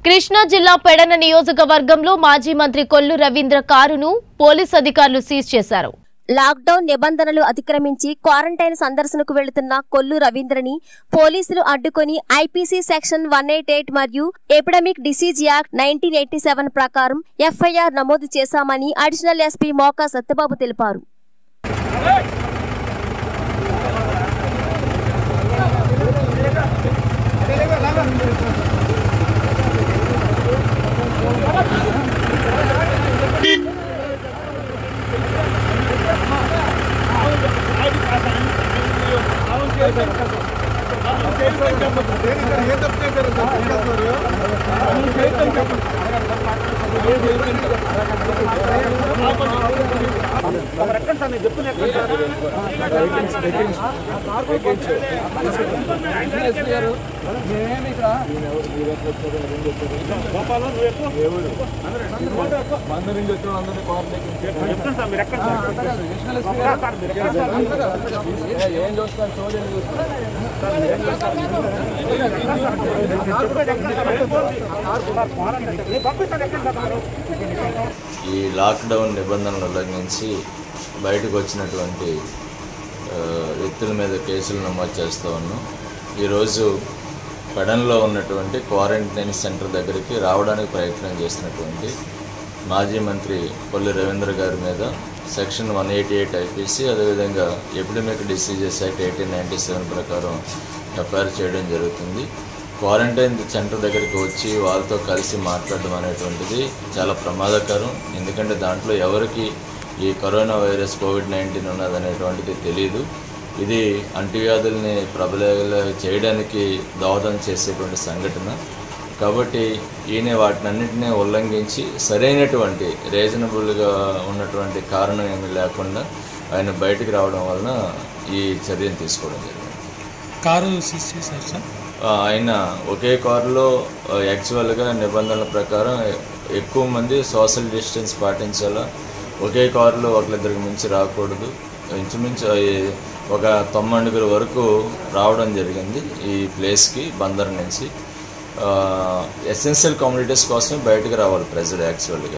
కృష్ణా జిల్లా పెడన నియోజకవర్గంలో మాజీ మంత్రి కొల్లు రవీంద్ర కారును పోలీస్ అధికారులు సీజ్ చేశారు లాక్డౌన్ నిబంధనలు అతిక్రమించి క్వారంటైన్ సందర్శనకు వెళుతున్న కొల్లు రవీంద్రని పోలీసులు అడ్డుకొని IPC section one eight eight మరియు epidemic disease act nineteen eighty seven ప్రకారం ఎఫ్ఐఆర్ నమోదు చేశామని అడిషనల్ ఎస్పీ మోకా సత్యబాబు తెలిపారు మందు నుంచి వచ్చిన అందరినీ ఏం చూస్తారు చూడండి చూస్తారు ఈ లాక్డౌన్ నిబంధనలు ఉల్లంఘించి బయటకు వచ్చినటువంటి ఆ, వ్యక్తుల మీద కేసులు నమోదు చేస్తూ ఉన్నాం ఈరోజు పెడన్లో ఉన్నటువంటి క్వారంటైన్ సెంటర్ దగ్గరికి రావడానికి ప్రయత్నం చేసినటువంటి మాజీ మంత్రి కొల్లి రవీంద్ర గారి మీద section one eighty eight IPC అదేవిధంగా epidemic diseases act eighteen ninety seven ప్రకారం ఎఫ్ఐఆర్ చేయడం జరుగుతుంది క్వారంటైన్ సెంటర్ దగ్గరికి వచ్చి వాళ్ళతో కలిసి మాట్లాడడం అనేటువంటిది చాలా ప్రమాదకరం ఎందుకంటే దాంట్లో ఎవరికి ఈ కరోనా వైరస్ కోవిడ్ నైన్టీన్ ఉన్నది అనేటువంటిది తెలియదు ఇది అంటువ్యాధుల్ని ప్రబల చేయడానికి దోహదం చేసేటువంటి సంఘటన కాబట్టి ఈయన వాటినన్నింటినీ ఉల్లంఘించి సరైనటువంటి రీజనబుల్గా ఉన్నటువంటి కారణం ఏమీ లేకుండా ఆయన బయటికి రావడం వలన ఈ చర్యను తీసుకోవడం జరిగింది కారు సీజ్ చేశారు సార్ ఆ, ఆయన ఒకే కారులో ఆ, యాక్చువల్గా నిబంధనల ప్రకారం ఎక్కువ మంది సోషల్ డిస్టెన్స్ పాటించాలా ఒకే కారులో ఒకరిద్దరికి మించి రాకూడదు ఇంచుమించు ఈ ఒక తొమ్మిదిగురు వరకు రావడం జరిగింది ఈ ప్లేస్కి బందర్ నుంచి ఎసెన్షియల్ కమ్యూనిటీస్ కోసం బయటకు రావాలి ప్రజలు యాక్చువల్గా